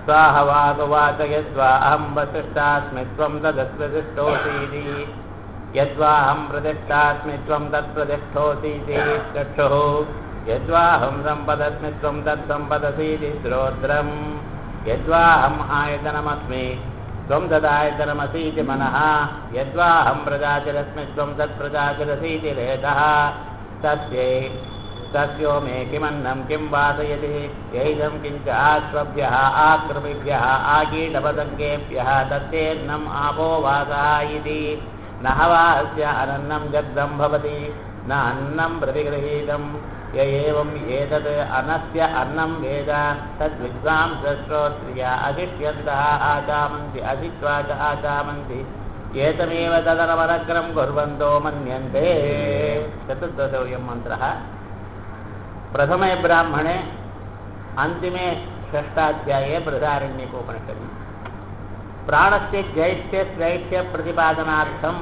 स्वाहवागवाच यद्वा अहं वसिष्ठास्मि त्वं तदप्रतिष्ठोऽसीति यद्वाहं प्रतिष्ठास्मि त्वं तत्प्रतिष्ठोऽसीति चक्षुः यद्वाहं सम्पदस्मि त्वं तत्सम्पदसीति श्रोत्रम् यद्वाहम् आयतनमस्मि त्वं तदायतनमसीति मनः यद्वाहं प्रजातिरस्मि त्वं तत्प्रजातिरसीति रेतः तस्यै तस्यो मे किमन्नं किं वासयति यैदं किञ्च आश्वभ्यः आकृमिभ्यः आकीटपतङ्गेभ्यः तत्तेन्नम् आपो वासः इति न हवास्य अनन्नं जग्धं भवति न अन्नं प्रतिगृहीतं य एवम् एतत् अनस्य अन्नं वेद तद्विद्वांसश्रोत्रिया अधिष्यन्तः आचामन्ति अधित्वा च आचामन्ति एतमेव तदनवरग्रं कुर्वन्तो मन्यन्ते चतुर्दशोऽयं मन्त्रः प्रथमे ब्राह्मणे अन्तिमे षष्ठाध्याये बृहदारण्यकोपनिषदि प्राणस्य जैष्ठ्यश्रैष्ठ्यप्रतिपादनार्थम्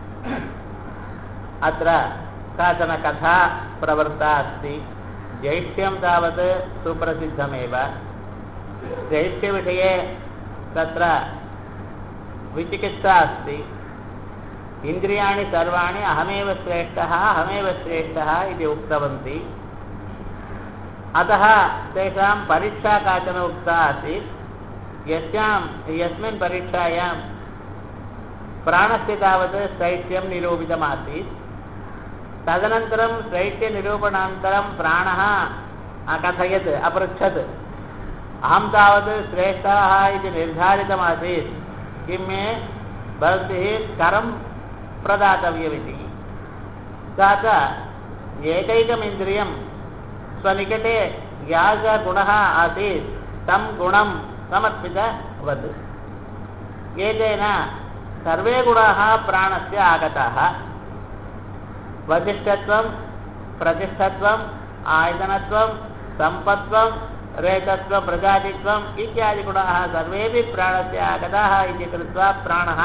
अत्र काचन कथा प्रवृत्ता अस्ति जैष्ठ्यं तावत् सुप्रसिद्धमेव जैष्ठ्यविषये तत्र विचिकित्सा अस्ति इन्द्रियाणि सर्वाणि अहमेव श्रेष्ठः अहमेव श्रेष्ठः इति उक्तवन्ति अतः तेषां परीक्षा काचन उक्ता आसीत् यस्यां यस्मिन् परीक्षायां प्राणस्य तावत् शैत्यं निरूपितमासीत् तदनन्तरं शैत्यनिरूपणानन्तरं प्राणः अकथयत् अपृच्छत् अहं तावत् श्रेष्ठः इति निर्धारितमासीत् किं मे भवद्भिः करं प्रदातव्यमिति सा च एकैकमिन्द्रियं स्वनिकटे यः गुणः आसीत् तं गुणं समर्पितवत् एतेन सर्वे गुणाः प्राणस्य आगताः वसिष्ठत्वं प्रतिष्ठत्वम् आयतनत्वं सम्पत्त्वं रेतत्वं प्रजातित्वम् इत्यादिगुणाः सर्वेपि प्राणस्य आगताः इति कृत्वा प्राणः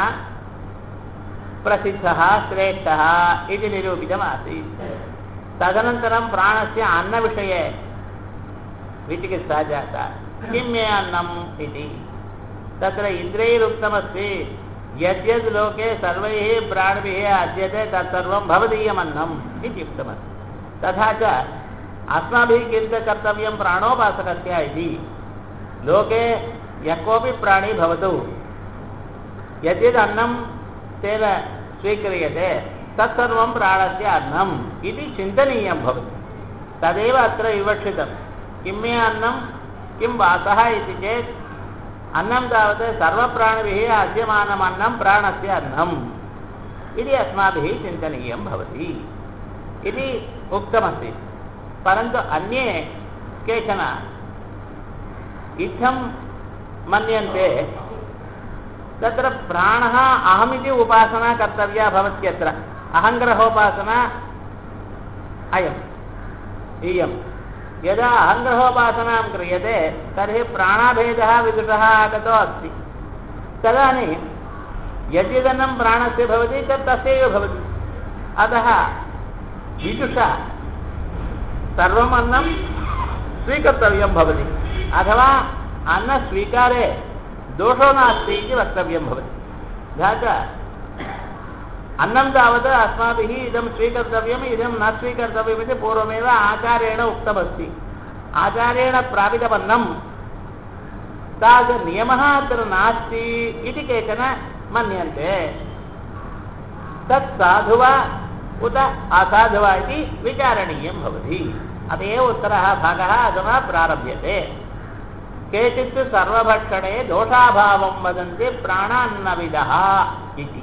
प्रसिद्धः श्रेष्ठः इति निरूपितमासीत् तदनन्तरं प्राणस्य अन्नविषये विचिकित्सा जाता किं मे अन्नम् इति तत्र इन्द्रैरुक्तमस्ति यद्यद् लोके सर्वैः प्राणिभिः अद्यते तत्सर्वं भवदीयमन्नम् इति उक्तमस्ति तथा च अस्माभिः किं च कर्तव्यं प्राणोपासकस्य इति लोके यः कोऽपि प्राणी भवतु यद्यद् अन्नं तेन स्वीक्रियते तत्सर्वं प्राणस्य अन्नम् इति चिन्तनीयं भवति तदेव अत्र विवक्षितं किं मे अन्नं किं वासः इति चेत् अन्नं तावत् सर्वप्राणिभिः अद्यमानम् अन्नं प्राणस्य अन्नम् इति अस्माभिः चिन्तनीयं भवति इति उक्तमस्ति परन्तु अन्ये केचन इत्थं मन्यन्ते तत्र प्राणः अहमिति उपासना कर्तव्या भवत्यत्र अहङ्ग्रहोपासना अयम् इयं यदा अहङ्ग्रहोपासनां क्रियते तर्हि प्राणाभेदः विदुषः आगतो अस्ति तदानीं यद्यदन्नं प्राणस्य भवति तत् तस्यैव भवति अतः विदुषा सर्वम् अन्नं स्वीकर्तव्यं भवति अथवा अन्नस्वीकारे दोषो नास्ति इति वक्तव्यं भवति तथा च अन्नं तावत् अस्माभिः इदं स्वीकर्तव्यम् इदं न स्वीकर्तव्यमिति पूर्वमेव आचार्येण उक्तमस्ति आचार्येण प्रापितमन्नं तादृशनियमः अत्र नास्ति इति केचन मन्यन्ते तत् साधु वा उत असाधु वा इति विचारणीयं भवति अत एव उत्तरः भागः अधुना प्रारभ्यते केचित् सर्वभक्षणे दोषाभावं वदन्ति प्राणान्नविदः इति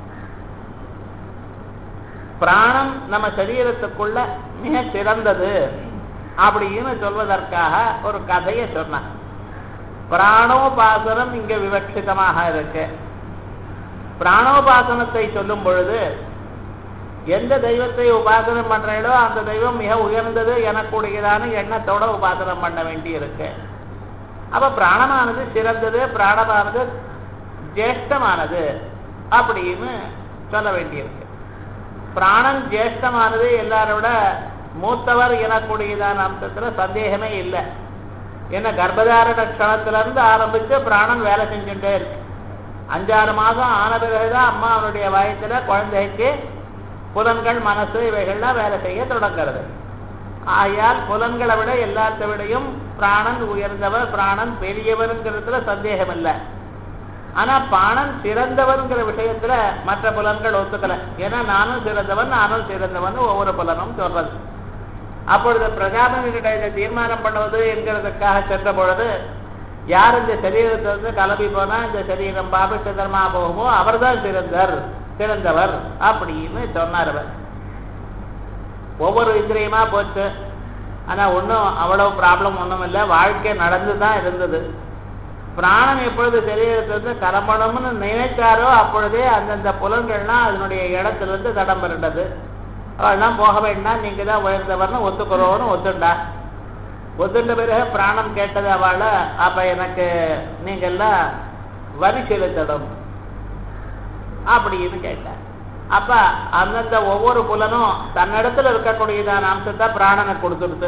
பிராணம் நம்ம சரீரத்துக்குள்ள மிக சிறந்தது அப்படின்னு சொல்வதற்காக ஒரு கதையை சொன்னான் பிராணோபாசனம் இங்க விவட்சிதமாக இருக்கு பிராணோபாசனத்தை சொல்லும் பொழுது எந்த தெய்வத்தை உபாசனம் பண்றீங்களோ அந்த தெய்வம் மிக உயர்ந்தது எனக்கூடியதான எண்ணத்தோட உபாசனம் பண்ண வேண்டி இருக்கு அப்ப பிராணமானது சிறந்தது பிராணமானது ஜேஷ்டமானது அப்படின்னு சொல்ல வேண்டியிருக்கு பிராணம் ஜேஷ்டமானது எல்லாரோட மூத்தவர் எனக்கூடியதான அம்சத்துல சந்தேகமே இல்லை என்ன கர்ப்பதாரண க்ஷணத்துல இருந்து ஆரம்பிச்சு பிராணன் வேலை செஞ்சுட்டே இருக்கு அஞ்சாறு மாதம் ஆன பிறகுதான் அம்மா அவனுடைய வயசுல குழந்தைக்கு புலன்கள் மனசு இவைகள்லாம் வேலை செய்ய தொடங்கிறது ஆகையால் புலன்களை விட எல்லாத்தை விடையும் பிராணன் உயர்ந்தவர் பிராணன் பெரியவருங்கிறதுல சந்தேகம் இல்லை ஆனா பிராணன் சிறந்தவன்கிற விஷயத்துல மற்ற புலன்கள் ஒத்துக்கல ஏன்னா நானும் சிறந்தவன் நானும் சிறந்தவன் ஒவ்வொரு புலனும் சொல்றது அப்பொழுது பிரஜாபதி கிட்ட இதை தீர்மானம் பண்ணுவது என்கிறதுக்காக சென்ற பொழுது யார் இந்த சரீரத்தை வந்து கிளம்பி போனா இந்த சரீரம் பாபிஷ்டதர்மா போகுமோ அவர்தான் சிறந்தர் சிறந்தவர் அப்படின்னு சொன்னார் அவர் ஒவ்வொரு இந்திரியமா போச்சு ஆனா ஒன்றும் அவ்வளவு ப்ராப்ளம் ஒன்றும் இல்லை வாழ்க்கை நடந்து தான் இருந்தது பிராணன் எப்பொழுது சரீரத்திலிருந்து கிளம்பணும்னு நினைச்சாரோ அப்பொழுதே அந்தந்த புலன்கள்லாம் அதனுடைய இடத்திலிருந்து தடம் பெருண்டது அவள்லாம் போக வேண்டாம் நீங்க தான் உயர்ந்தவர்னு ஒத்துக்கிறோன்னு ஒத்துண்டா ஒத்துண்ட பிறகு பிராணம் கேட்டது அவளை அப்ப எனக்கு நீங்க எல்லாம் வரி செலுத்தணும் அப்படின்னு கேட்டார் அப்ப அந்தந்த ஒவ்வொரு புலனும் தன்னிடத்துல இருக்கக்கூடியதான அம்சத்தை பிராணனுக்கு கொடுத்துடுது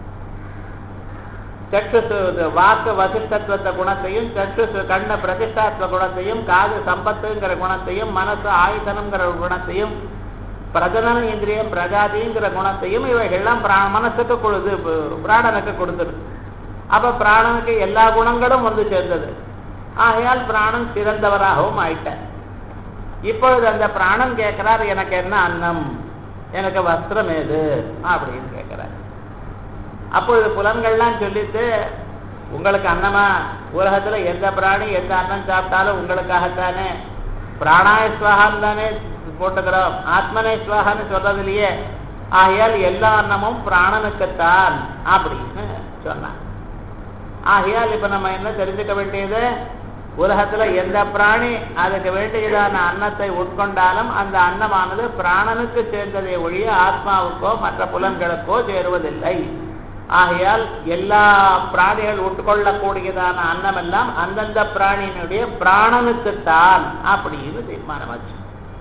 சற்றுசு வாக்கு வசிஷ்டத்துவத்த குணத்தையும் சற்றுசு கண்ண பிரதிஷ்டாத்வ குணத்தையும் காது சம்பத்துங்கிற குணத்தையும் மனசு ஆயுதனம்ங்கிற குணத்தையும் பிரஜனன இந்திரியம் பிரஜாதிங்கிற குணத்தையும் இவைகள்லாம் பிரா மனசுக்கு கொடுது பிராணனுக்கு கொடுத்துரு அப்ப பிராணனுக்கு எல்லா குணங்களும் வந்து சேர்ந்தது ஆகையால் பிராணன் சிறந்தவராகவும் ஆயிட்டார் இப்பொழுது அந்த பிராணன் கேட்கிறார் எனக்கு என்ன அன்னம் எனக்கு வஸ்திரம் ஏது அப்படின்னு கேட்கிறார் அப்பொழுது புலன்கள்லாம் சொல்லிட்டு உங்களுக்கு அன்னமா உலகத்துல எந்த பிராணி எந்த அன்னம் சாப்பிட்டாலும் உங்களுக்காகத்தானே பிராணாய ஸ்வாகான்னு தானே போட்டுக்கிறோம் ஆத்மனே ஸ்வாகான்னு சொல்றதுலயே ஆகையால் எல்லா அன்னமும் பிராணனுக்குத்தான் அப்படின்னு சொன்னான் ஆகையால் இப்ப நம்ம என்ன தெரிஞ்சுக்க வேண்டியது உலகத்துல எந்த பிராணி அதுக்கு வேண்டியதான அன்னத்தை உட்கொண்டாலும் அந்த அன்னமானது பிராணனுக்கு சேர்ந்ததை ஒழிய ஆத்மாவுக்கோ மற்ற புலன்களுக்கோ சேருவதில்லை ஆகையால் எல்லா பிராணிகள் உட்கொள்ளக்கூடியதான அன்னம் எல்லாம் அந்தந்த பிராணியினுடைய பிராணனுக்குத்தான் அப்படின்னு தீர்மானமாச்சு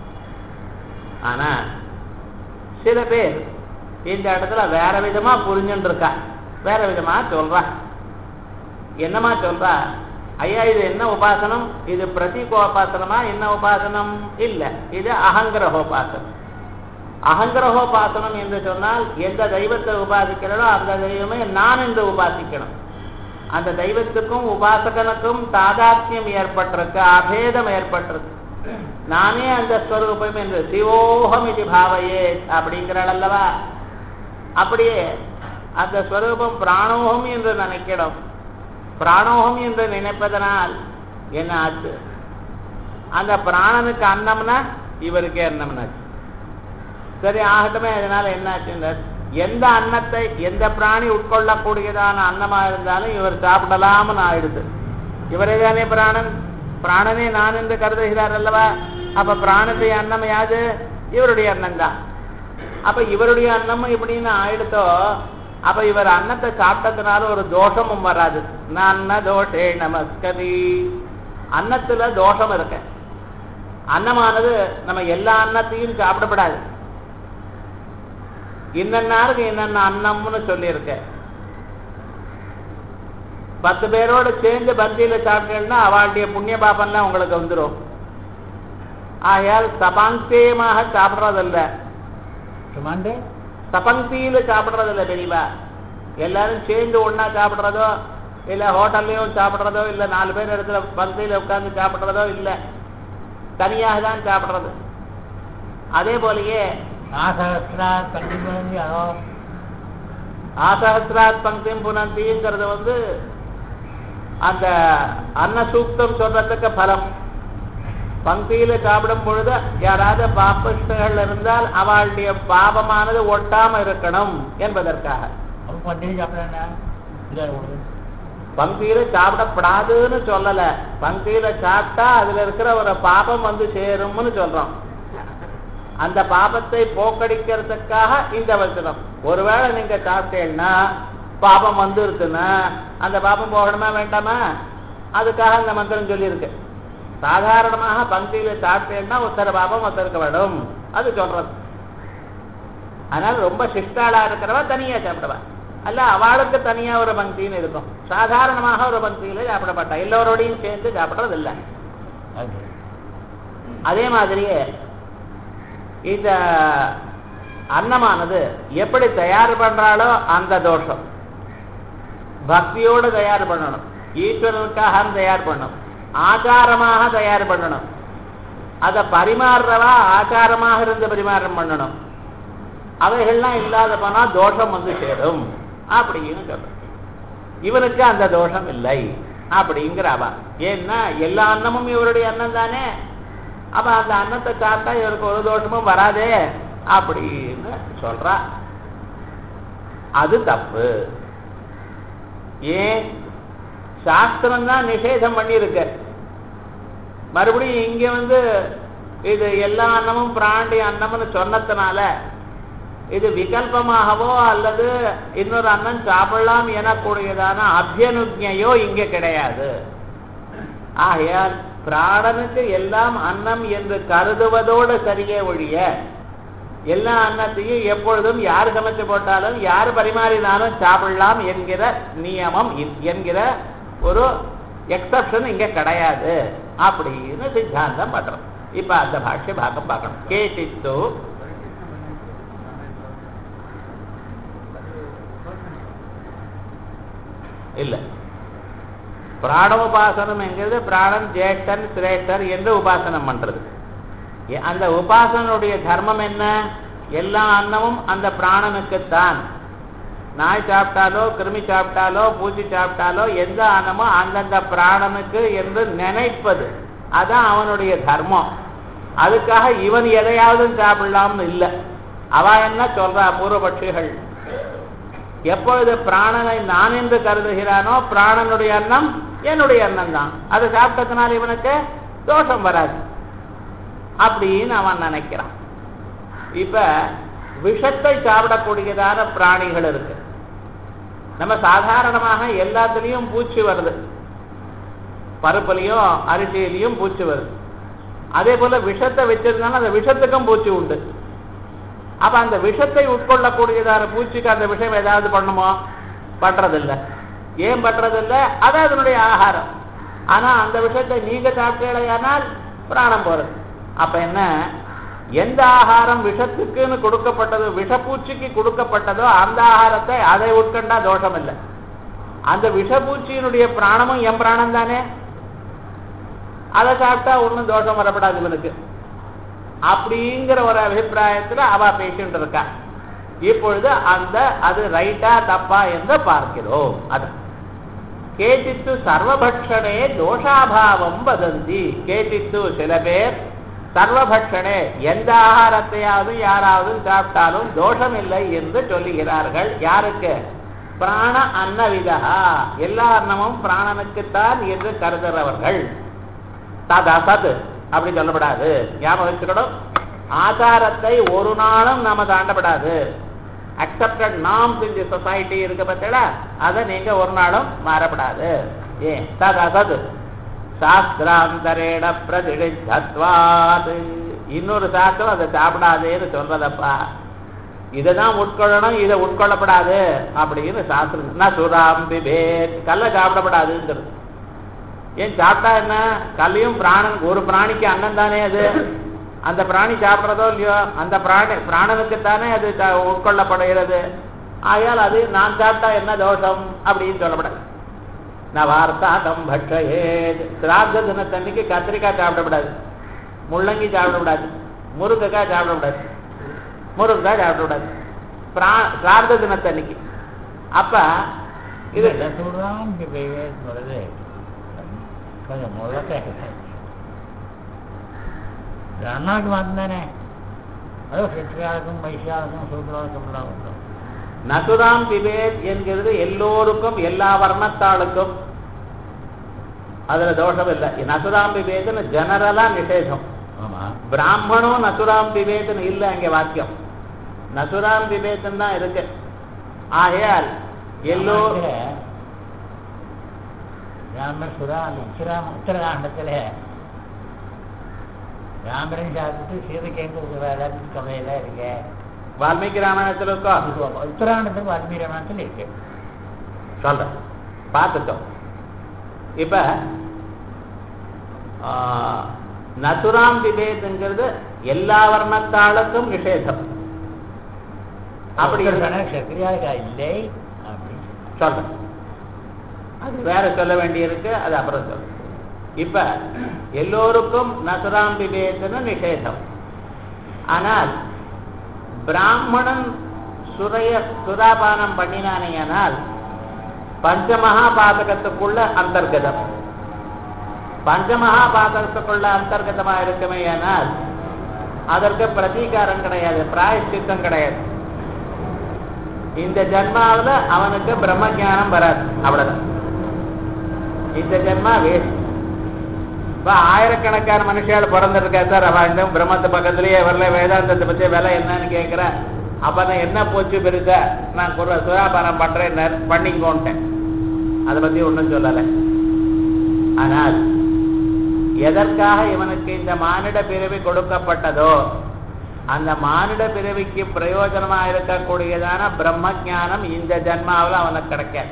ஆனா சில பேர் இந்த இடத்துல வேற விதமா புரிஞ்சுட்டு இருக்கா வேற விதமா சொல்றா என்னமா சொல்றா ஐயா இது என்ன உபாசனம் இது பிரதீகோபாசனமா என்ன உபாசனம் இல்ல இது அகங்கிரகோபாசனம் அகங்கிரகோபாசனம் என்று சொன்னால் எந்த தெய்வத்தை உபாசிக்கிறதோ அந்த தெய்வமே நான் என்று உபாசிக்கணும் அந்த தெய்வத்துக்கும் உபாசகனுக்கும் தாதாத்மியம் ஏற்பட்டிருக்கு அபேதம் ஏற்பட்டிருக்கு நானே அந்த ஸ்வரூபம் என்று சிவோகம் இது பாவையே அப்படிங்கிறாள் அல்லவா அப்படியே அந்த ஸ்வரூபம் பிராணோகம் என்று நினைக்கணும் பிராணோகம் என்று நினைப்பதனால் என்ன ஆச்சு அந்த பிராணனுக்கு அன்னம்னா இவருக்கே அன்னம்னாச்சு சரி ஆகட்டுமே அதனால என்ன ஆச்சுன்னா எந்த அன்னத்தை எந்த பிராணி உட்கொள்ளக்கூடியதான அன்னமா இருந்தாலும் இவர் சாப்பிடலாம்னு ஆயிடுது இவரே தானே பிராணன் பிராணனே நான் என்று கருதுகிறார் அல்லவா அப்ப பிராணத்தை அன்னம் யாது இவருடைய அன்னம் தான் அப்ப இவருடைய அன்னம் இப்படின்னு ஆயிடுத்தோ அப்ப இவர் அன்னத்தை சாப்பிட்டதுனால ஒரு தோஷமும் வராது நான் தோஷே நமஸ்கதி அன்னத்துல தோஷம் இருக்கு அன்னமானது நம்ம எல்லா அன்னத்தையும் சாப்பிடப்படாது இன்னன்னாருக்கு என்னென்ன அன்னம்னு சொல்லியிருக்க பத்து பேரோட சேர்ந்து பந்தியில சாப்பிட்டேன்னா அவளுடைய புண்ணிய பாபம்லாம் உங்களுக்கு வந்துடும் ஆகையால் சபாங்கியமாக சாப்பிட்றதில்ல சுமாண்டே சபங்கியில சாப்பிட்றதில்ல பெரியவா எல்லாரும் சேர்ந்து ஒண்ணா சாப்பிட்றதோ இல்ல ஹோட்டல்லையும் சாப்பிட்றதோ இல்ல நாலு பேர் இடத்துல பந்தியில உட்கார்ந்து சாப்பிட்றதோ இல்ல தனியாக தான் சாப்பிட்றது அதே போலயே ஆசகஸ்ரா கண்டிப்பாக அதோ ஆசகசிராத் பங்கியும் புனந்திங்கிறது வந்து அந்த அன்ன சூக்தம் சொல்றதுக்கு பலம் பங்கியில சாப்பிடும் பொழுது யாராவது பாபிஷ்டர்கள் இருந்தால் அவளுடைய பாபமானது ஒட்டாம இருக்கணும் என்பதற்காக அவன் பண்டிகை சாப்பிட்றானா இல்லை கொடுது பங்கியில சாப்பிடப்படாதுன்னு சொல்லல பங்கியில சாப்பிட்டா அதுல இருக்கிற ஒரு பாபம் வந்து சேரும்னு சொல்றோம் அந்த பாபத்தை போக்கடிக்கிறதுக்காக இந்த வசனம் ஒருவேளை நீங்க சாப்பிட்டேன்னா பாபம் வந்து இருக்குன்னா அந்த பாபம் போகணுமா வேண்டாமா அதுக்காக இந்த மந்திரம் சொல்லியிருக்கு சாதாரணமாக பங்கியில சாப்பிட்டேன்னா ஒருத்தர் பாபம் ஒருத்தருக்கு விடும் அது சொல்றது அதனால ரொம்ப சிஷ்டாளா இருக்கிறவா தனியா சாப்பிடுவா அல்ல அவளுக்கு தனியா ஒரு பங்கின்னு இருக்கும் சாதாரணமாக ஒரு பங்கியில சாப்பிடப்பட்டா எல்லோரோடையும் சேர்ந்து சாப்பிடுறது இல்லை அது அதே மாதிரியே இந்த அன்னமானது எப்படி தயார் பண்றாளோ அந்த தோஷம் பக்தியோடு தயார் பண்ணணும் ஈஸ்வரனுக்காக தயார் பண்ணணும் ஆச்சாரமாக தயார் பண்ணணும் அதை பரிமாறுறவா ஆச்சாரமாக இருந்து பரிமாற்றம் பண்ணணும் அவைகள்லாம் இல்லாத போனா தோஷம் வந்து சேரும் அப்படின்னு சொல்றோம் இவனுக்கு அந்த தோஷம் இல்லை அப்படிங்கிற அவ ஏன்னா எல்லா அன்னமும் இவருடைய அன்னம் தானே அப்ப அந்த அன்னத்தை சாப்பிட்டா இவருக்கு ஒரு தோஷமும் வராதே அப்படின்னு சொல்றா அது தப்பு ஏன் சாஸ்திரம் தான் நிஷேதம் பண்ணியிருக்கு மறுபடியும் இங்க வந்து இது எல்லா அன்னமும் பிராண்டி அன்னம்னு சொன்னதுனால இது விகல்பமாகவோ அல்லது இன்னொரு அன்னம் சாப்பிடலாம் எனக்கூடியதான அபியனுஜையோ இங்க கிடையாது ஆகையால் பிராணனுக்கு எல்லாம் அன்னம் என்று கருதுவதோடு சரியே ஒழிய எல்லா அன்னத்தையும் எப்பொழுதும் யார் சமைச்சு போட்டாலும் யார் பரிமாறினாலும் சாப்பிடலாம் என்கிற நியமம் இ- என்கிற ஒரு எக்ஸப்ஷன் இங்க கிடையாது அப்படின்னு சித்தாந்தம் பண்றோம் இப்ப அந்த பாஷ்ய பாகம் பார்க்கணும் கேசித்து இல்ல பிராண உபாசனம் என்கிறது பிராணன் ஜேஷ்டன் சிரேஷ்டர் என்று உபாசனம் பண்றது எ- அந்த உபாசனுடைய தர்மம் என்ன எல்லா அன்னமும் அந்த பிராணனுக்குத்தான் நாய் சாப்பிட்டாலோ கிருமி சாப்பிட்டாலோ பூச்சி சாப்பிட்டாலோ எந்த அன்னமோ அந்தந்த பிராணனுக்கு என்று நினைப்பது அதான் அவனுடைய தர்மம் அதுக்காக இவன் எதையாவது சாப்பிடலாம்னு இல்லை அவ என்ன சொல்றா பூர்வபட்சிகள் எப்பொழுது பிராணனை நான் என்று கருதுகிறானோ பிராணனுடைய அன்னம் என்னுடைய அன்னம் தான் அதை சாப்பிட்டதுனால இவனுக்கு தோஷம் வராது அப்படின்னு அவன் நினைக்கிறான் இப்ப விஷத்தை சாப்பிடக்கூடியதான பிராணிகள் இருக்கு நம்ம சாதாரணமாக எல்லாத்துலயும் பூச்சி வருது பருப்புலையும் அரிசியிலையும் பூச்சி வருது அதே போல விஷத்தை வச்சிருந்தாலும் அந்த விஷத்துக்கும் பூச்சி உண்டு அப்ப அந்த விஷத்தை உட்கொள்ளக்கூடியதான பூச்சிக்கு அந்த விஷயம் ஏதாவது பண்ணுமோ பண்றதில்ல ஏன் பண்றதில்ல அது அதனுடைய ஆகாரம் ஆனா அந்த விஷயத்தை நீங்க சாப்பிட்டீங்களேயானால் பிராணம் போறது அப்ப என்ன எந்த ஆகாரம் விஷத்துக்குன்னு கொடுக்கப்பட்டதோ விஷப்பூச்சிக்கு கொடுக்கப்பட்டதோ அந்த ஆகாரத்தை அதை உட்கண்டா தோஷம் இல்லை அந்த விஷப்பூச்சியினுடைய பிராணமும் என் பிராணம் தானே அதை சாப்பிட்டா ஒன்றும் தோஷம் வரப்படாது இவனுக்கு அப்படிங்கிற ஒரு அபிப்பிராயத்துல அவ பேசிட்டு இருக்கா இப்பொழுது அந்த அது ரைட்டா தப்பா என்று பார்க்கிறோம் அது கேச்சித்து சர்வபக்ஷணே தோஷாபாவம் வதந்தி கேச்சித்து சில பேர் சர்வபக்ஷணே எந்த ஆகாரத்தையாவது யாராவது சாப்பிட்டாலும் தோஷம் இல்லை என்று சொல்லுகிறார்கள் யாருக்கு பிராண அன்னவிதா எல்லா அன்னமும் பிராணனுக்குத்தான் என்று கருதுகிறவர்கள் தத் அசத் அப்படி சொல்லப்படாது ஞாபகம் வச்சுக்கணும் ஆச்சாரத்தை ஒரு நாளும் நாம தாண்டப்படாது accepted norms in the society இருக்க பத்தில அதை நீங்க ஒரு நாளும் மாறப்படாது ஏன் தத் அசத் சாஸ்திராந்தரேட பிரதிஷத்வாத் இன்னொரு சாஸ்திரம் அதை சாப்பிடாதேன்னு சொல்றதப்பா இதை தான் உட்கொள்ளணும் இதை உட்கொள்ளப்படாது அப்படின்னு சாஸ்திரம் நான் சுராம் பிபேத் கல்ல சாப்பிடப்படாதுங்கிறது ஏன் சாப்பிட்டா என்ன கல்லையும் பிராணன் ஒரு பிராணிக்கு அன்னம் தானே அது அந்த பிராணி சாப்பிட்றதோ இல்லையோ அந்த பிராணி பிராணனுக்குத்தானே அது சா- உட்கொள்ளப்படுகிறது ஆகையால் அது நான் சாப்பிட்டா என்ன தோஷம் அப்படின்னு சொல்லப்படாது நான் வார்த்தாதம் பட்சயே சிராத்த தினத்தன்னைக்கு கத்திரிக்காய் சாப்பிடக்கூடாது முள்ளங்கி சாப்பிடக்கூடாது முருங்கைக்காய் சாப்பிடக்கூடாது முருங்கைக்காய் சாப்பிடக்கூடாது பிரா சிரார்த்த தினத்தன்னைக்கு அப்ப இது இது சொல்றான் இங்க போய் சொல்றது கொஞ்சம் முழக்க அண்ணாக்கு வந்தானே அதோ சிற்றாளுக்கும் வைசியாளுக்கும் சூத்திராளுக்கும் எல்லாம் உண்டு நசுராம் பிபேத் என்கிறது எல்லோருக்கும் எல்லா வர்ணத்தாளுக்கும் அதுல தோஷம் இல்லை நசுராம் பிபேத்னு ஜெனரலா நிஷேதம் ஆமா பிராமணும் நசுராம் பிபேத்னு இல்லை அங்க வாக்கியம் நசுராம் பிபேத்னு தான் இருக்கு ஆகையால் எல்லோ ராமர் சுரா அந்த உச்சிராம உத்தரகாண்டத்துல ராமரன் சாப்பிட்டு சீதைக்கு எங்க இருக்கிற எல்லாத்துக்கும் கவலையில இருக்க வால்மீகி ராமாயணத்துல இருக்கோ உத்தராயணத்துக்கு வால்மீகி ராமாயணத்தில் இருக்கு சொல்றேன் பார்த்துட்டோம் இப்ப ஆ, நசுராம் விபேதுங்கிறது எல்லா வர்ணத்தாளுக்கும் நிஷேதம் அப்படி இருந்தா- சத்திரியாக இல்லை அப்படின்னு சொல்றேன் அது வேற சொல்ல வேண்டியிருக்கு அது அப்புறம் சொல்றேன் இப்ப எல்லோருக்கும் நசுராம் விவேகன்னு நிஷேதம் ஆனால் பிராமணன் சுரைய சுராபானம் பண்ணினானேயானால் பஞ்சமகா பாதகத்துக்குள்ள அந்தர்கதம் பஞ்சமகா பாதகத்துக்குள்ள அந்தர்கதமா இருக்குமேயானால் அதற்கு பிரதீகாரம் கிடையாது பிராயஷ்சித்தம் கிடையாது இந்த ஜென்மாவுல அவனுக்கு பிரம்ம ஞானம் வராது அவ்வளவுதான் இந்த ஜென்மா வேஸ்ட் இப்ப ஆயிரக்கணக்கான மனுஷால் பிறந்திருக்கா சார் அவன் இந்த பிரம்மத்து பக்கத்திலேயே வரல வேதாந்தத்தை பத்தி விலை என்னன்னு கேட்கிற அப்ப நான் என்ன போச்சு பெருசா நான் குரு சுராபாரம் பண்றேன் பண்ணிங்கோன்ட்டேன் அதை பத்தி ஒண்ணும் சொல்லலை ஆனால் எதற்காக இவனுக்கு இந்த மானிட பிறவி கொடுக்கப்பட்டதோ அந்த மானிட பிறவிக்கு பிரயோஜனமா இருக்கக்கூடியதான பிரம்ம ஞானம் இந்த ஜென்மாவில் அவனுக்கு கிடைக்காது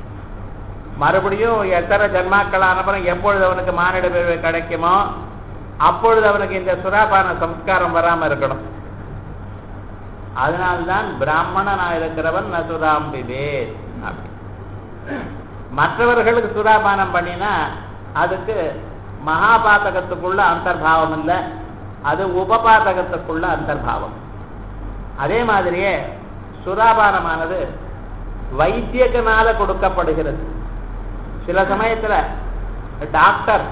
மறுபடியும் எத்தனை ஜென்மாக்கள் ஆனப்புறம் எப்பொழுது அவனுக்கு மானிட பிறவி கிடைக்குமோ அப்பொழுது அவனுக்கு இந்த சுராபான சம்ஸ்காரம் வராம இருக்கணும் அதனால்தான் பிராமணனா இருக்கிறவன் நசுராம் விவேத் அப்படி மற்றவர்களுக்கு சுராபானம் பண்ணினா அதுக்கு மகாபாதகத்துக்குள்ள அந்தர்பாவம் இல்லை அது உபபாதகத்துக்குள்ள அந்தர்பாவம் அதே மாதிரியே சுராபானமானது வைத்தியத்தினால கொடுக்கப்படுகிறது சில சமயத்துல டாக்டர்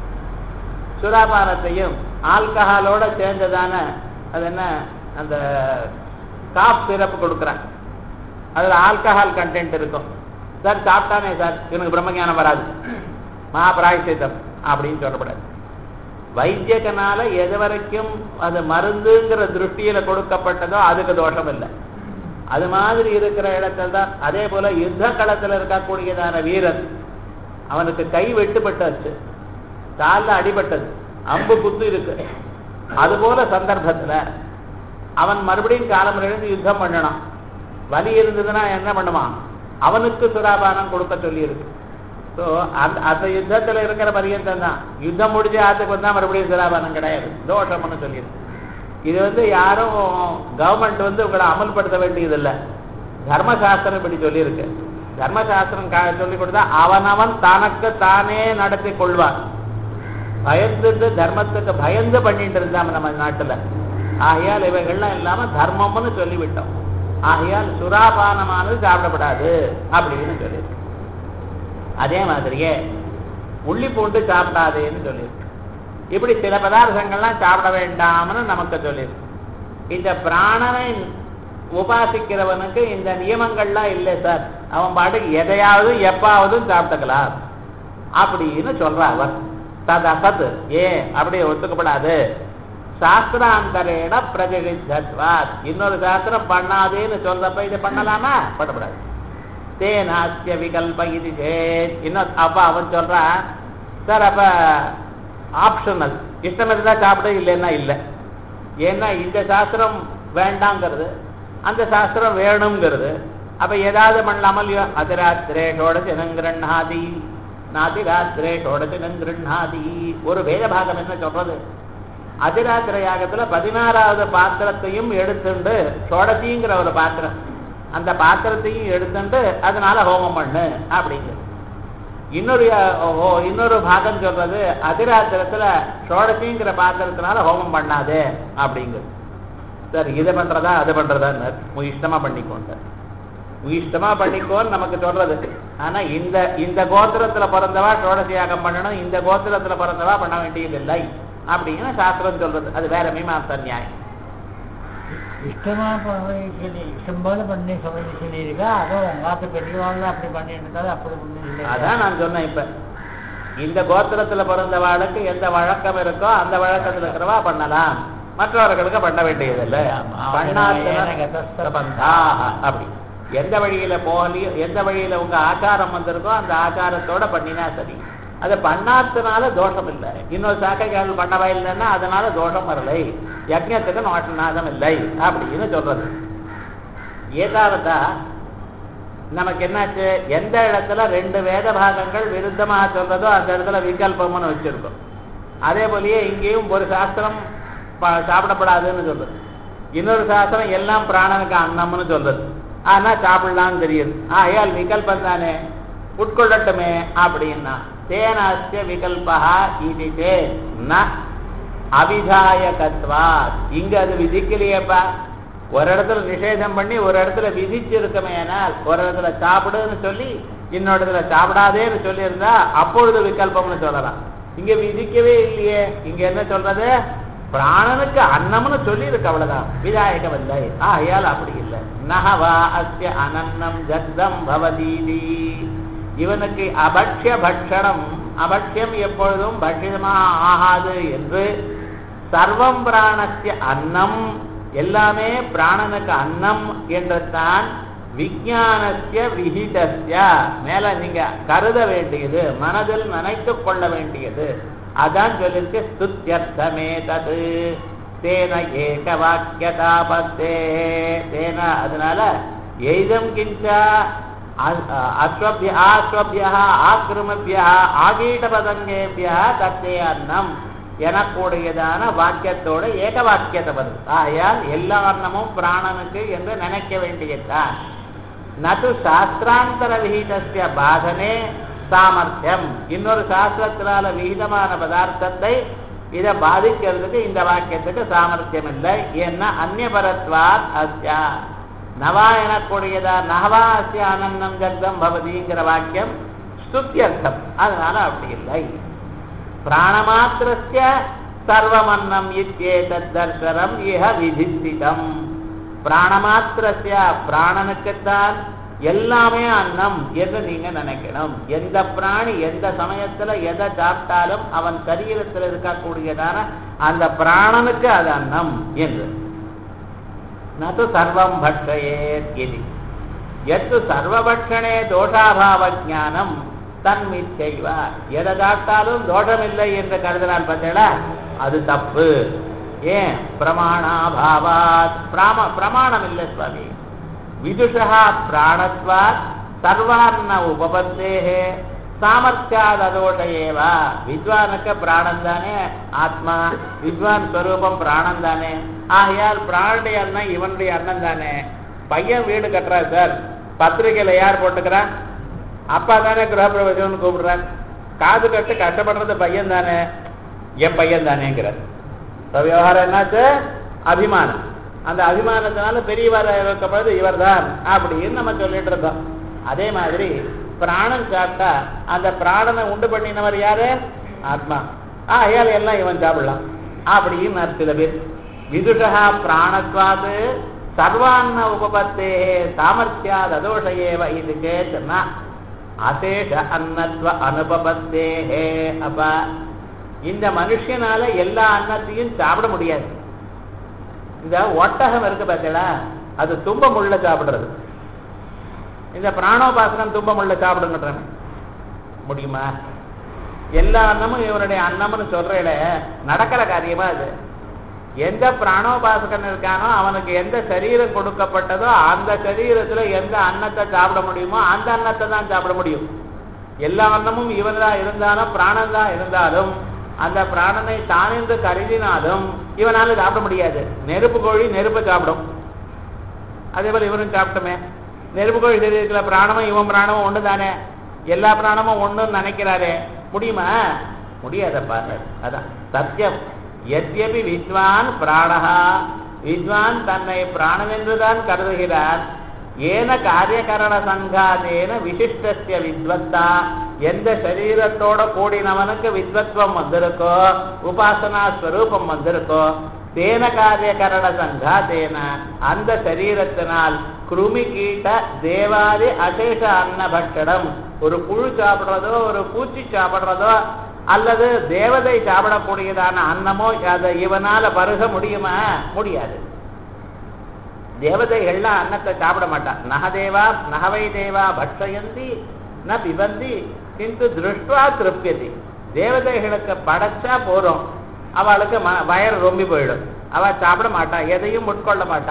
சுராபானத்தையும் ஆல்கஹாலோட சேர்ந்ததான அது என்ன அந்த காப் சிரப் கொடுக்குறான் அதுல ஆல்கஹால் கண்டென்ட் இருக்கும் சார் சாப்பிட்டானே சார் இவனுக்கு பிரம்மஞானம் வராது மகாபிராயசித்தம் அப்படின்னு சொல்லப்படாது வைத்தியக்கனால எது வரைக்கும் அது மருந்துங்கிற திருஷ்டியில கொடுக்கப்பட்டதோ அதுக்கு தோஷம் இல்லை அது மாதிரி இருக்கிற இடத்துல தான் அதே போல யுத்த களத்துல இருக்கக்கூடியதான வீரன் அவனுக்கு கை வெட்டுப்பட்டாச்சு காலில் அடிபட்டது அம்பு குத்து இருக்கு அது போல சந்தர்ப்பத்துல அவன் மறுபடியும் காலம் எழுந்து யுத்தம் பண்ணணும் வலி இருந்ததுன்னா என்ன பண்ணுவான் அவனுக்கு சுராபானம் கொடுக்க சொல்லி இருக்கு ஸோ அந்த அந்த யுத்தத்துல இருக்கிற பரியந்தம் தான் யுத்தம் முடிஞ்சு ஆத்துக்கு வந்தா மறுபடியும் சுராபானம் கிடையாது தோஷம்னு சொல்லியிருக்கு இது வந்து யாரும் கவர்மெண்ட் வந்து உங்களை அமல்படுத்த வேண்டியதில்லை தர்மசாஸ்திரம் இப்படி சொல்லியிருக்கு தர்மசாஸ்திரம் கா- சொல்லி கொடுத்தா அவனவன் தனக்கு தானே நடத்தி கொள்வான் பயந்துட்டு தர்மத்துக்கு பயந்து பண்ணிட்டு இருந்தாம நம்ம நாட்டுல ஆகையால் இவைகள்லாம் இல்லாம தர்மம்னு சொல்லிவிட்டோம் ஆகையால் சுராபானமானது சாப்பிடப்படாது அப்படின்னு சொல்லி அதே மாதிரியே உள்ளி பூண்டு சாப்பிடாதேன்னு சொல்லியிருக்கு இப்படி சில பதார்த்தங்கள்லாம் சாப்பிட வேண்டாம்னு நமக்கு சொல்லியிருக்கு இந்த பிராணனை உபாசிக்கிறவனுக்கு இந்த நியமங்கள்லாம் இல்லை சார் அவன் பாட்டுக்கு எதையாவது எப்பாவது சாப்பிட்டுக்கலாம் அப்படின்னு சொல்றா அவர் தத் அசத் ஏன் அப்படி ஒத்துக்கப்படாது சாஸ்திராந்தரேன பிரஜகித்தத்வாத் இன்னொரு சாஸ்திரம் பண்ணாதேன்னு சொல்றப்ப இதை பண்ணலாமா பண்ணக்கூடாது தேனாஸ்ய விகல்ப இது சேத் இன்னும் அப்ப அவன் சொல்றான் சார் அப்ப ஆப்ஷனல் இஷ்டம் இருந்தா சாப்பிட இல்லைன்னா இல்லை ஏன்னா இந்த சாஸ்திரம் வேண்டாங்கிறது அந்த சாஸ்திரம் வேணுங்கிறது அப்ப ஏதாவது பண்ணலாமல் இல்லையோ அதிராத்திரே ஷோடசினங்கிரண்ணாதி நாதிராத்திரே ஷோடசினங்கிரண்ணாதி ஒரு வேத பாகம் என்ன சொல்றது அதிராத்திர யாகத்துல பதினாறாவது பாத்திரத்தையும் எடுத்துண்டு ஷோடசிங்கிற ஒரு பாத்திரம் அந்த பாத்திரத்தையும் எடுத்துட்டு அதனால ஹோமம் பண்ணு அப்படிங்கிறது இன்னொரு அஹ், ஓ, இன்னொரு பாகம் சொல்றது அதிராத்திரத்துல ஷோடசிங்கிற பாத்திரத்தினால ஹோமம் பண்ணாதே அப்படிங்கிறது சார் இதை பண்றதா அது பண்றதா உன் இஷ்டமா பண்ணிக்கோங்க உன் இஷ்டமா பண்ணிக்கோன்னு நமக்கு சொல்றது ஆனா இந்த இந்த கோத்திரத்துல பிறந்தவா ஷோடசி யாகம் பண்ணணும் இந்த கோத்திரத்துல பிறந்தவா பண்ண வேண்டியதில்லை அப்படின்னு சாஸ்திரம் சொல்றது அது வேற மீமாச நியாயம் இஷ்டமா பண்ணி சொல்லி இஷ்டம் போல பண்ணி சொல்லி சொல்லியிருக்கா அதோ உங்காத்து பெரியவாள் அப்படி பண்ணிட்டு இருந்தாலும் அப்படி ஒண்ணும் இல்லை அதான் நான் சொன்னேன் இப்ப இந்த கோத்திரத்துல பிறந்தவாளுக்கு எந்த வழக்கம் இருக்கோ அந்த வழக்கத்துல இருக்கிறவா பண்ணலாம் மற்றவர்களுக்கு பண்ண வேண்டியதில்லை ஆமா. பண்ணாத்தின பந்தாக அப்படி எந்த வழியில போகலையோ எந்த வழியில உங்க ஆச்சாரம் வந்திருக்கோ அந்த ஆச்சாரத்தோட பண்ணினா சரி அது பண்ணாதனால தோஷம் இல்லை இன்னொரு சாக்கைகள் பண்ணவா இல்லைன்னா அதனால தோஷம் வரலை யஜ்ஞத்துக்கு நோட்டநாதம் இல்லை அப்படின்னு சொல்றது ஏதாவதா நமக்கு என்னாச்சு எந்த இடத்துல ரெண்டு வேத பாகங்கள் விருத்தமாக சொல்றதோ அந்த இடத்துல விகல்பம்னு வச்சிருக்கோம் அதே போலயே இங்கேயும் ஒரு சாஸ்திரம் ப- சாப்பிடப்படாதுன்னு சொல்றது இன்னொரு சாஸ்திரம் எல்லாம் பிராணனுக்கு அன்னம்னு சொல்றது ஆனா சாப்பிடலாம்னு தெரியுது ஆகையால் விகல்பம் தானே உட்கொள்ளட்டுமே அப்படின்னா தேனாஸ்ய விகல்பா இது ந அவிதாயகத்வா இங்க அது விதிக்கலையேப்பா ஒரு இடத்துல நிஷேதம் பண்ணி ஒரு இடத்துல விதிச்சிருக்கமே ஆனால் ஒரு இடத்துல சாப்பிடுன்னு சொல்லி இன்னொரு இடத்துல சாப்பிடாதேன்னு சொல்லியிருந்தா அப்பொழுது விகல்பம்னு சொல்லலாம் இங்க விதிக்கவே இல்லையே இங்க என்ன சொல்றது பிராணனுக்கு அன்னம்னு சொல்லி இருக்கு அவ்வளவுதான் விதாயக வந்தாய் ஆகையால் அப்படி இல்லை நகவா அஸ்ய அனன்னம் ஜத்தம் பவதீதி இவனுக்கு அபக்ஷ பட்சணம் அபக்ஷம் எப்பொழுதும் பட்சிதமா ஆகாது என்று சர்வம் பிராணஸ்ய அன்னம் எல்லாமே பிராணனுக்கு அன்னம் என்றுதான் விஞ்ஞானஸ்ய விஹிதஸ்ய மேல நீங்க கருத வேண்டியது மனதில் நினைத்துக் கொள்ள வேண்டியது அதான் சொல்லிருக்கு ஸ்துத்யர்த்தமே தது தேன ஏக வாக்கியதாபத்தே தேன அதனால எய்தம் கிஞ்சா அஸ்வபிய ஆஸ்வபிய ஆக்கிரமபிய ஆகீடபதங்கேபிய தத்தே அன்னம் எனக்கூடியதான வாக்கியத்தோட ஏக வாக்கியத்தை வருது ஆகையால் எல்லா அன்னமும் பிராணனுக்கு என்று நினைக்க வேண்டியதுதான் நது சாஸ்திராந்தர விகிதஸ்ய பாதனே சாமர்த்தியம் இன்னொரு சாஸ்திரத்தினால விகிதமான பதார்த்தத்தை இதை பாதிக்கிறதுக்கு இந்த வாக்கியத்துக்கு சாமர்த்தியம் இல்லை ஏன்னா அந்நியபரத்வாத் அஸ்யா நவா எனக்கூடியதா நவா அஸ்ய அனன்னம் ஜக்தம் பவதிங்கிற வாக்கியம் ஸ்துத்தியர்த்தம் அதனால அப்படி இல்லை பிராணமாத்திரஸ்ய சர்வமன்னம் இத்யேதத் தர்சனம் இஹ விதிஸ்திதம் பிராணமாத்திரஸ்ய பிராணனுக்குத்தான் எல்லாமே அன்னம் என்று நீங்க நினைக்கணும் எந்த பிராணி எந்த சமயத்துல எதை சாப்பிட்டாலும் அவன் சரீரத்தில் இருக்கக்கூடியதான அந்த பிராணனுக்கு அது அன்னம் என்று நது சர்வம் பட்சயேத் இது எத்து சர்வபட்சணே தோஷாபாவ ஜானம் தன்மிச்சைவ எதை சாப்பிட்டாலும் தோஷமில்லை என்று கருதினால் பார்த்தீங்களா அது தப்பு ஏன் பிரமாணாபாவாத் பிராம பிரமாணம் இல்லை சுவாமி விதுஷா பிராணத்வாத் சர்வான்ன உபபத்தேகே சாமர்த்தியாத் அதோட ஏவா வித்வானுக்கு பிராணம் தானே ஆத்மா வித்வான் ஸ்வரூபம் பிராணம் தானே ஆகையால் பிராணுடைய அண்ணன் இவனுடைய அண்ணன் தானே பையன் வீடு கட்டுறாரு சார் பத்திரிகையில யார் போட்டுக்கிறா அப்பா தானே கிரகப்பிரவேசம்னு கூப்பிடுறார் காது கட்டு கஷ்டப்படுறது பையன் தானே என் பையன் தானேங்கிறார் இப்ப விவகாரம் என்னாச்சு அபிமானம் அந்த அபிமானத்தினால பெரியவர் இருக்கப்படுறது இவர் தான் அப்படின்னு நம்ம சொல்லிட்டு இருந்தோம் அதே மாதிரி பிராணம் சாப்பிட்டா அந்த பிராணனை உண்டு பண்ணினவர் யாரு ஆத்மா ஆகையால் எல்லாம் இவன் சாப்பிடலாம் அப்படின்னு சில பேர் விதுஷா பிராணத்வாது சர்வான்ன உபபத்தே சாமர்த்தியாத் அதோஷ ஏவ இது கேட்டுனா அசேஷ அன்னத்வ அனுபபத்தேஹே அப்ப இந்த மனுஷனால எல்லா அன்னத்தையும் சாப்பிட முடியாது இந்த ஒட்டகம் இருக்கு பார்த்தீங்களா அது தும்ப முள்ள சாப்பிடுறது இந்த பிராணோபாசனம் தும்ப முள்ள சாப்பிடுங்கன்றாங்க முடியுமா எல்லா அன்னமும் இவருடைய அன்னம்னு சொல்றேல நடக்கிற காரியமா அது எந்த பிராணோபாசகன் இருக்கானோ அவனுக்கு எந்த சரீரம் கொடுக்கப்பட்டதோ அந்த சரீரத்துல எந்த அன்னத்தை சாப்பிட முடியுமோ அந்த அன்னத்தை தான் சாப்பிட முடியும் எல்லா அன்னமும் இவன் தான் இருந்தாலும் பிராணன் தான் இருந்தாலும் அந்த பிராணனை தான் என்று கருதினாலும் இவனால சாப்பிட முடியாது நெருப்பு கோழி நெருப்பை சாப்பிடும் அதே போல இவனும் சாப்பிட்டுமே நெருப்பு கோழி சரீரத்துல பிராணமும் இவன் பிராணமும் ஒண்ணு தானே எல்லா பிராணமும் ஒண்ணுன்னு நினைக்கிறாரே முடியுமா முடியாதப்பா அதான் சத்தியம் எத்யபி வித்வான் பிராணஹா வித்வான் தன்னை பிராணமென்றுதான் கருதுகிறார் ஏன காரியகரண சங்காதேன விசிஷ்டஸ்ய வித்வத்தா எந்த சரீரத்தோட கூடினவனுக்கு வித்வத்வம் வந்திருக்கோ உபாசனா ஸ்வரூபம் வந்திருக்கோ தேன காரியகரண சங்காதேன அந்த சரீரத்தினால் கிருமி கீட்ட தேவாதி அசேஷ அன்ன பட்சணம் ஒரு புழு சாப்பிடுறதோ ஒரு பூச்சி சாப்பிடுறதோ அல்லது தேவதை சாப்பிடக்கூடியதான அன்னமோ அதை இவனால பருக முடியுமா முடியாது தேவதைகள்லாம் அன்னத்தை சாப்பிட மாட்டான் நகதேவா நகவை தேவா பட்சயந்தி ந பிபந்தி கிந்து திருஷ்டுவா திருப்தியதி தேவதைகளுக்கு படைச்சா போறோம் அவளுக்கு ம வயறு ரொம்பி போயிடும் அவ சாப்பிட மாட்டா எதையும் உட்கொள்ள மாட்டா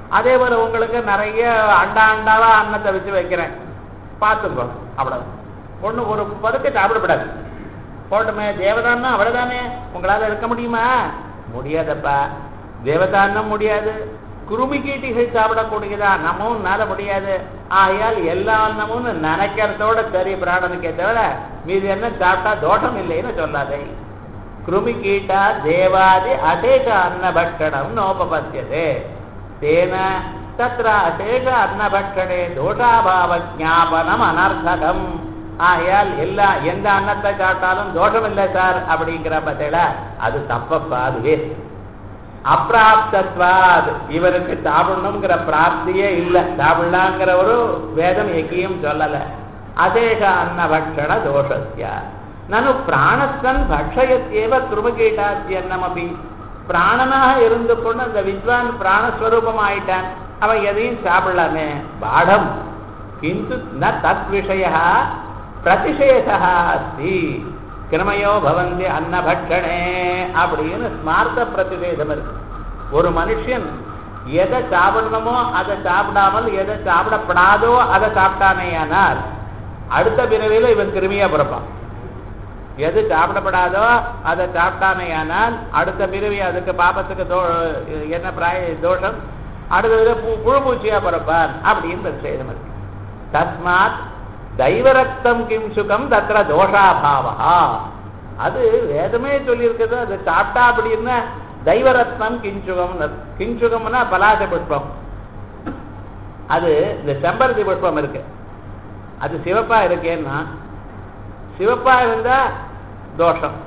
அதே போல உங்களுக்கு நிறைய அண்டா அண்டாவா அன்னத்தை வச்சு வைக்கிறேன் பார்த்துக்கோ அவ்வளவு ஒண்ணு ஒரு பதுக்க சாப்பிடப்படாது போட்டுமே தேவதான்னா அவ்வளவுதானே உங்களால இருக்க முடியுமா முடியாதப்பா தேவதான்னம் முடியாது குருமி கீட்டிகள் சாப்பிடக்கூடியதா நம்மும்னால முடியாது ஆகையால் எல்லா அன்னமும் நினைக்கிறதோட சரி பிராணனுக்கே தவிர மீது என்ன சாப்பிட்டா தோஷம் இல்லைன்னு சொல்லாதே கிருமி கீட்டா தேவாதி அசேஷ அன்னபட்சணம் நோபபத்தியதே தேன தத்ர அசேஷ அன்னபட்சணே தோஷாபாவ ஜாபனம் அனர்த்தகம் ஆகையால் எல்லா எந்த அன்னத்தை சாப்பிட்டாலும் தோஷம் இல்லை சார் அப்படிங்கிற பத்தில அது தப்பப்பா அது வேஸ்ட் அப்பிராப்தத்வாத் இவருக்கு சாப்பிடணுங்கிற பிராப்தியே இல்லை சாப்பிடலாங்கிற ஒரு வேதம் எங்கேயும் சொல்லல அசேஷ அன்னபட்சண தோஷஸ்ய நனு பிராணஸ்தன் பக்ஷயத்தேவ கிருமகீட்டாத்தியன்னமபி பிராணனாக இருந்து கொண்டு அந்த வித்வான் பிராணஸ்வரூபம் ஆயிட்டான் அவன் எதையும் சாப்பிடலாமே பாடம் கிந்து ந தத் விஷய பிரதிஷேதா அஸ்தி கிரமயோ பவந்தி அன்னபட்சணே அப்படின்னு ஸ்மார்த்த பிரதிஷேதம் இருக்கு ஒரு மனுஷன் எதை சாப்பிடணுமோ அதை சாப்பிடாமல் எதை சாப்பிடப்படாதோ அதை சாப்பிட்டானேயானால் அடுத்த பிறவியில இவன் கிருமியா பிறப்பான் எது சாப்பிடப்படாதோ அதை சாப்பிட்டானேயானால் அடுத்த பிறவி அதுக்கு பாபத்துக்கு தோ என்ன பிராய தோஷம் அடுத்தது புழு பூச்சியா பிறப்பான் அப்படின்னு பிரதிஷேதம் இருக்கு தஸ்மாத் தெய்வரக்தம் கிம் சுகம் தத்திர தோஷாபாவா அது வேதமே சொல்லியிருக்குது அது சாப்பிட்டா அப்படின்னா தெய்வரத்னம் கிஞ்சுகம் கிஞ்சுகம்னா பலாச புஷ்பம் அது இந்த செம்பருத்தி புஷ்பம் இருக்கு அது சிவப்பா இருக்கேன்னா சிவப்பா இருந்தா தோஷம்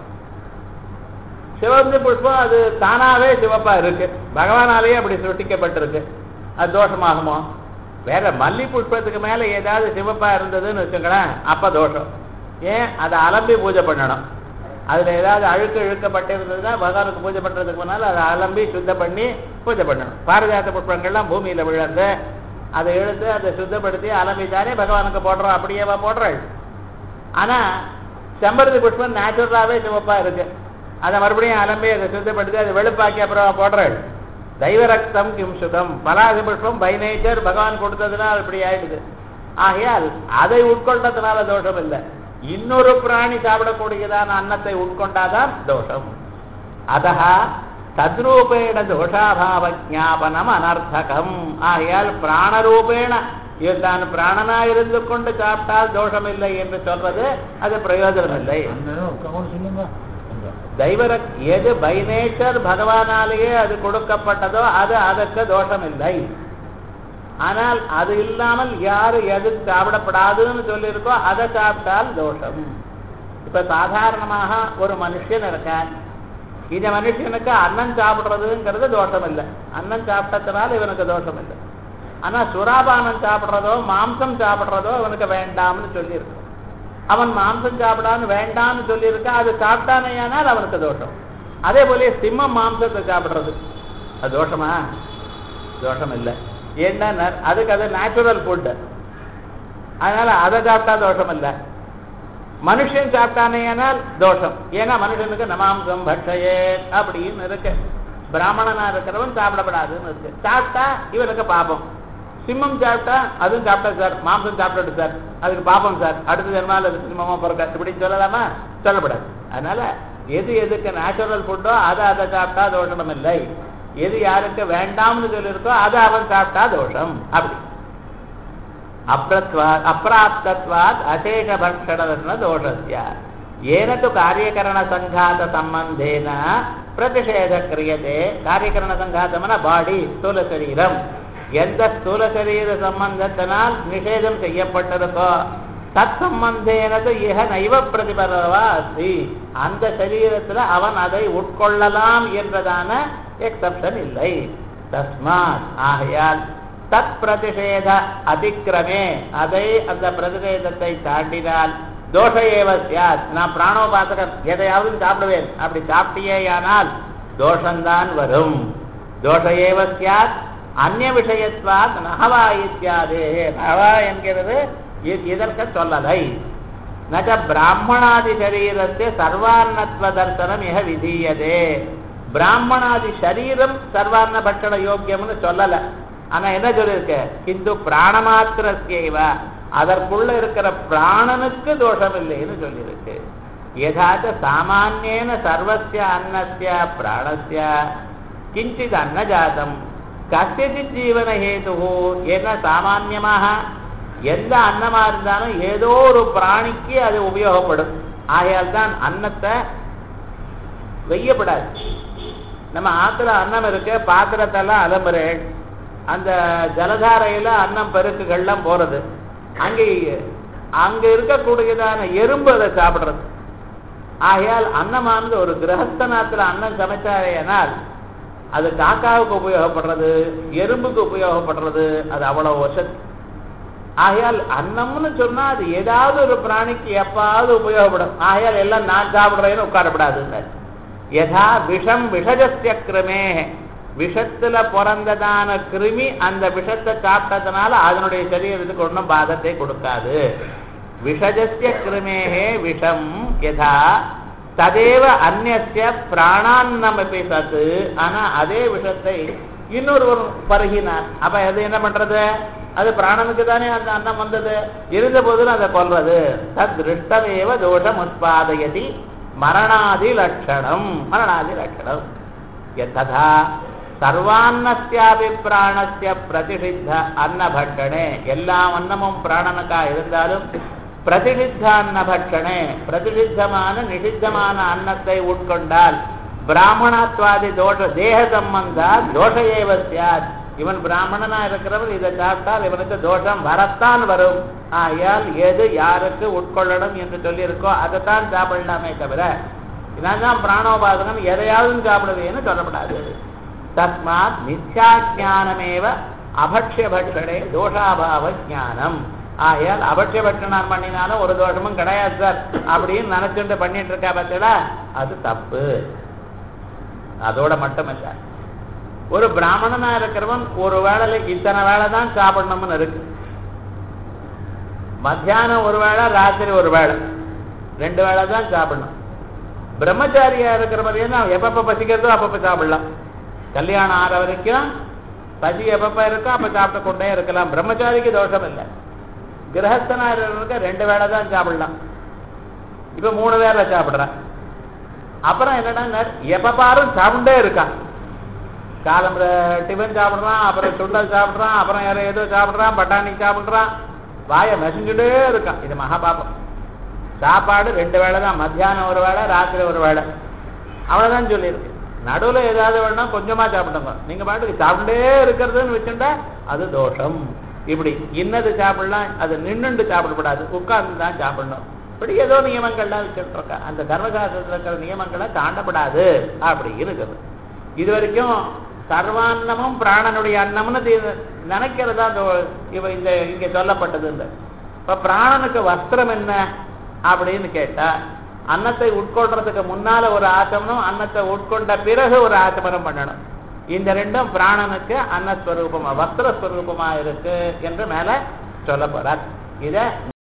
சிவந்தி புஷ்பம் அது தானாவே சிவப்பா இருக்கு பகவானாலேயே அப்படி சுட்டிக்கப்பட்டிருக்கு அது தோஷமாகுமோ வேற மல்லி புஷ்பத்துக்கு மேல ஏதாவது சிவப்பா இருந்ததுன்னு வச்சுங்களேன் அப்ப தோஷம் ஏன் அதை அலம்பி பூஜை பண்ணணும் அதுல ஏதாவது அழுக்கு இழுக்கப்பட்டு இருந்ததுன்னா பகவானுக்கு பூஜை பண்றதுக்கு முன்னால அதை அலம்பி சுத்தம் பண்ணி பூஜை பண்ணணும் பாரதியாத்த புஷ்பங்கள்லாம் பூமியில விழுந்து அதை இழுத்து அதை சுத்தப்படுத்தி அலம்பி தானே பகவானுக்கு போடுறோம் அப்படியேவா போடுறாள் ஆனா செம்பருத்தி புஷ்பம் நேச்சுரலாவே சிவப்பா இருக்கு அதை மறுபடியும் அலம்பி அதை சுத்தப்படுத்தி அதை வெளுப்பாக்கி அப்புறம் போடுறாள் தெய்வரக்தம் கிம் சுகம் பலாதி புஷ்பம் பை நேச்சர் பகவான் கொடுத்ததுனால இப்படி ஆயிடுது ஆகையால் அதை உட்கொண்டதுனால தோஷம் இல்லை இன்னொரு பிராணி சாப்பிடக்கூடியதான அன்னத்தை உட்கொண்டாதான் தோஷம் அதா தத்ரூபேண தோஷாபாவ ஜாபனம் அனர்த்தகம் ஆகையால் பிராணரூபேண தான் பிராணனா இருந்து கொண்டு சாப்பிட்டால் தோஷம் இல்லை என்று சொல்வது அது பிரயோஜனம் இல்லை அந்த கூட சொல்லுங்க அந்த தெய்வரக் எது பை நேச்சர் பகவானாலேயே அது கொடுக்கப்பட்டதோ அது அதற்கு தோஷம் இல்லை ஆனால் அது இல்லாமல் யாரு எது சாப்பிடப்படாதுன்னு சொல்லியிருக்கோ அதை சாப்பிட்டால் தோஷம் இப்ப சாதாரணமாக ஒரு மனுஷன் இருக்கான் இந்த மனுஷனுக்கு அன்னம் சாப்பிடுறதுங்கிறது தோஷம் இல்லை அன்னம் சாப்பிட்டதுனால இவனுக்கு தோஷம் இல்லை ஆனா சுறாபானம் சாப்பிடுறதோ மாம்சம் சாப்பிடுறதோ அவனுக்கு வேண்டாம்னு சொல்லியிருக்கு அவன் மாம்சம் சாப்பிடான்னு வேண்டாம்னு சொல்லியிருக்கா அது சாப்பிட்டானேயானால் அவனுக்கு தோஷம் அதே போல சிம்மம் மாம்சத்தை சாப்பிடுறது அது தோஷமா தோஷம் இல்லை ஏன்னா அதுக்கு அது நேச்சுரல் ஃபுட் அதனால அதை சாப்பிட்டா தோஷம் இல்லை மனுஷன் சாப்பிட்டானேயானால் தோஷம் ஏன்னா மனுஷனுக்கு நமாம்சம் பட்சயே அப்படின்னு இருக்கு பிராமணனா இருக்கிறவன் சாப்பிடப்படாதுன்னு இருக்கு சாப்பிட்டா இவனுக்கு பாபம் சிம்மம் சாப்பிட்டா அதுவும் சாப்பிட்டா சார் மாம்சம் சாப்பிட்டு சார் அதுக்கு பாப்பம் சார் அடுத்த ஜென்மால அது சிம்மமா பிறக்க இப்படி சொல்லலாமா சொல்லப்படாது அதனால எது எதுக்கு நேச்சுரல் ஃபுட்டோ அதை அதை சாப்பிட்டா தோஷம் இல்லை எது யாருக்கு வேண்டாம்னு சொல்லியிருக்கோ அதை அவன் சாப்பிட்டா தோஷம் அப்படி அப்ரத்வா அப்பிராப்தத்வாத் அசேஷ பக்ஷண தோஷஸ்ய ஏன து காரியகரண சங்காத சம்பந்தேன பிரதிஷேத கிரியதே காரியகரண சங்காதம்னா பாடி ஸ்தூல சரீரம் எந்த ஸ்தூல சரீர சம்பந்தத்தினால் நிஷேதம் செய்யப்பட்டிருக்கோ தத் சம்பந்தேனது இக நைவ பிரதிபலவா அஸ்தி அந்த சரீரத்துல அவன் அதை உட்கொள்ளலாம் என்றதான எக்ஸப்ஷன் இல்லை தஸ்மாத் ஆகையால் தத் பிரதிஷேத அதிக்கிரமே அதை அந்த பிரதிஷேதத்தை தாண்டினால் தோஷ ஏவ சியாத் நான் பிராணோபாசகன் எதையாவது சாப்பிடுவேன் அப்படி சாப்பிட்டியேயானால் தோஷந்தான் வரும் தோஷ ஏவ சியாத் அந்நிய விஷயத்வாத் நகவா இத்தியாதே நகவா என்கிறது இ- இதற்கு சொல்லலை நச்ச பிராமணாதி சரீரத்தை சர்வான்னத்வ தர்சனம் மிக விதீயதே பிராமணாதி சரீரம் சர்வான்ன பட்சண யோக்கியம்னு சொல்லல ஆனா என்ன சொல்லியிருக்க கிந்து பிராணமாத்திரஸ்யவ அதற்குள்ள இருக்கிற பிராணனுக்கு தோஷம் இல்லைன்னு சொல்லியிருக்கு யதாச்ச சாமானியன சர்வசிய அன்னஸ்ய பிராணஸ்ய கிஞ்சித் அன்னஜாதம் கசியச்சித் ஜீவன ஹேது என்ன சாமான்யமாக எந்த அன்னமா இருந்தாலும் ஏதோ ஒரு பிராணிக்கு அது உபயோகப்படும் ஆகையால் தான் அன்னத்தை வெய்யப்படாது நம்ம ஆத்துல அன்னம் இருக்கு பாத்திரத்தெல்லாம் அலம்புறேன் அந்த ஜலதாரையில அன்னம் பெருக்குகள்லாம் போறது அங்கே அங்க இருக்கக்கூடியதான எறும்பு அதை சாப்பிடுறது ஆகையால் அன்னமானது ஒரு கிரகஸ்தனாத்துல அன்னம் சமைச்சாரேனால் அது காக்காவுக்கு உபயோகப்படுறது எறும்புக்கு உபயோகப்படுறது அது அவ்வளவு வசதி ஆகையால் அன்னம்னு சொன்னா அது ஏதாவது ஒரு பிராணிக்கு எப்பாவது உபயோகப்படும் ஆகையால் எல்லாம் நான் சாப்பிடுறேன்னு உட்காரப்படாதுங்க யதா விஷம் விஷஜஸ்ய கிருமே விஷத்துல பிறந்ததான கிருமி அந்த விஷத்தை சாப்பிட்டதுனால அதனுடைய சரீரத்துக்கு ஒன்றும் பாதத்தை கொடுக்காது விஷஜஸ்ய கிருமேகே விஷம் யதா ததேவ அந்நிய பிராணான்னமப்பி சத்து ஆனா அதே விஷத்தை இன்னொருவர் பருகினார் அப்ப அது என்ன பண்றது அது பிராணனுக்கு தானே அந்த அன்னம் வந்தது இருந்த போதிலும் அதை கொல்றது தத் திருஷ்டமேவ தோஷம் உற்பத்தி மரணாதி லட்சணம் மரணாதி லட்சணம் யதா சர்வான்னஸ்யாபி பிராணஸ்ய பிரதிஷித்த அன்னபட்சணே எல்லா அன்னமும் பிராணனுக்கா இருந்தாலும் பிரதிஷித்த அன்னபட்சணே பிரதிஷித்தமான நிஷித்தமான அன்னத்தை உட்கொண்டால் பிராமணத்வாதி தோஷ தேக சம்பந்தா தோஷ ஏவ சியாத் இவன் பிராமணனா இருக்கிறவன் இதை சாப்பிட்டால் இவனுக்கு தோஷம் வரத்தான் வரும் ஆகையால் எது யாருக்கு உட்கொள்ளணும் என்று சொல்லியிருக்கோ அதைத்தான் சாப்பிடலாமே தவிர இதான் தான் பிராணோபாதகம் எதையாவது சாப்பிடுவேன்னு சொல்லப்படாது தஸ்மாத் மித்யா ஜானமேவ அபக்ஷ பட்சணே தோஷாபாவ ஜானம் ஆகையால் அபட்ச பட்சணம் பண்ணினாலும் ஒரு தோஷமும் கிடையாது சார் அப்படின்னு நினைச்சுட்டு பண்ணிட்டு இருக்கா பார்த்தீங்களா அது தப்பு அதோட மட்டுமல்ல ஒரு பிராமணனா இருக்கிறவன் ஒரு வேளையில இத்தனை வேலை தான் சாப்பிடணும்னு இருக்கு மத்தியானம் ஒரு வேளை ராத்திரி ஒரு வேளை ரெண்டு வேளை தான் சாப்பிடணும் பிரம்மச்சாரியா இருக்கிற மாதிரியா எப்பப்ப பசிக்கிறதோ அப்பப்ப சாப்பிடலாம் கல்யாணம் ஆற வரைக்கும் பசி எப்பப்ப இருக்கோ அப்ப சாப்பிட்டு கொண்டே இருக்கலாம் பிரம்மச்சாரிக்கு தோஷம் இல்லை கிரகஸ்தனா இருக்கிறவனுக்கு ரெண்டு வேளை தான் சாப்பிடலாம் இப்ப மூணு வேளை சாப்பிடுறான் அப்புறம் என்னன்னா எப்ப பாரும் சாப்பிட்டே இருக்கான் காலம்புற டிஃபன் சாப்பிடுறான் அப்புறம் சுண்டல் சாப்பிடுறான் அப்புறம் யாரோ ஏதோ சாப்பிடுறான் பட்டாணி சாப்பிடுறான் வாயை மெசஞ்சுட்டே இருக்கான் இது மகாபாபம் சாப்பாடு ரெண்டு வேளை தான் மத்தியானம் ஒரு வேளை ராத்திரி ஒரு வேளை அவ்வளவுதான் சொல்லியிருக்கு நடுவில் ஏதாவது வேணா கொஞ்சமா சாப்பிடுங்க நீங்க பாட்டுக்கு சாப்பிட்டே இருக்கிறதுன்னு வச்சுட்டா அது தோஷம் இப்படி இன்னது சாப்பிடலாம் அது நின்றுண்டு சாப்பிடக்கூடாது உட்கார்ந்து தான் சாப்பிடணும் இப்படி ஏதோ நியமங்கள்லாம் வச்சுட்டு இருக்கா அந்த தர்மசாஸ்திரத்தில் இருக்கிற நியமங்களை தாண்டப்படாது அப்படி இருக்குது இது வரைக்கும் சர்வான்னமும் பிராணனுடைய அன்னம்னு நினைக்கிறதா இவ இந்த இங்க சொல்லப்பட்டது இந்த இப்ப பிராணனுக்கு வஸ்திரம் என்ன அப்படின்னு கேட்டா அன்னத்தை உட்கொள்றதுக்கு முன்னால ஒரு ஆசமனம் அன்னத்தை உட்கொண்ட பிறகு ஒரு ஆசமனம் பண்ணணும் இந்த ரெண்டும் பிராணனுக்கு அன்னஸ்வரூபமா வஸ்திரஸ்வரூபமா இருக்கு என்று மேல சொல்லப்படுறார் இத